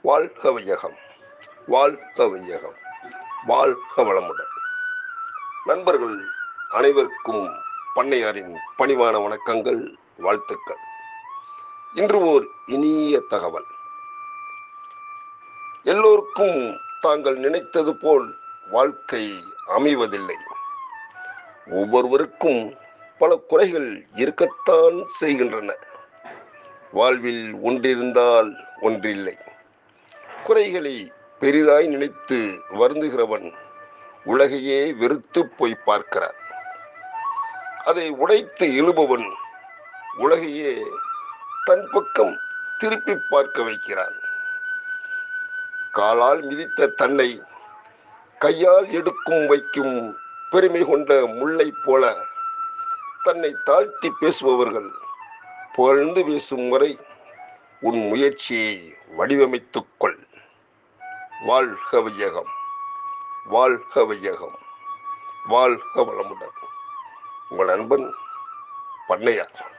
வாழ்க வையகம் வாழ்க வையகம் வாழ்க வளமுடன் நண்பர்கள் அனைவருக்கும் பண்ணையாரின் பணிவான வணக்கங்கள் வாழ்த்துக்கள் இன்று ஓர் இனிய தகவல் எல்லோருக்கும் தாங்கள் நினைத்தது போல் வாழ்க்கை அமைவதில்லை ஒவ்வொருவருக்கும் பல குறைகள் இருக்கத்தான் செய்கின்றன வாழ்வில் ஒன்றிருந்தால் ஒன்றில்லை குறைகளை பெரிதாய் நினைத்து வருந்துகிறவன் உலகையே வெறுத்து போய் பார்க்கிறான் அதை உடைத்து எழுபவன் உலகையே தன் பக்கம் திருப்பி பார்க்க வைக்கிறான் காலால் மிதித்த தன்னை கையால் எடுக்கும் வைக்கும் பெருமை கொண்ட முல்லை போல தன்னை தாழ்த்தி பேசுபவர்கள் புகழ்ந்து பேசும் வரை உன் முயற்சியை வடிவமைத்துக் கொள் வாழ்க வையகம் வாழ்க வையகம் வாழ்க வளமுடன் உங்கள் அன்பன் பண்ணையார்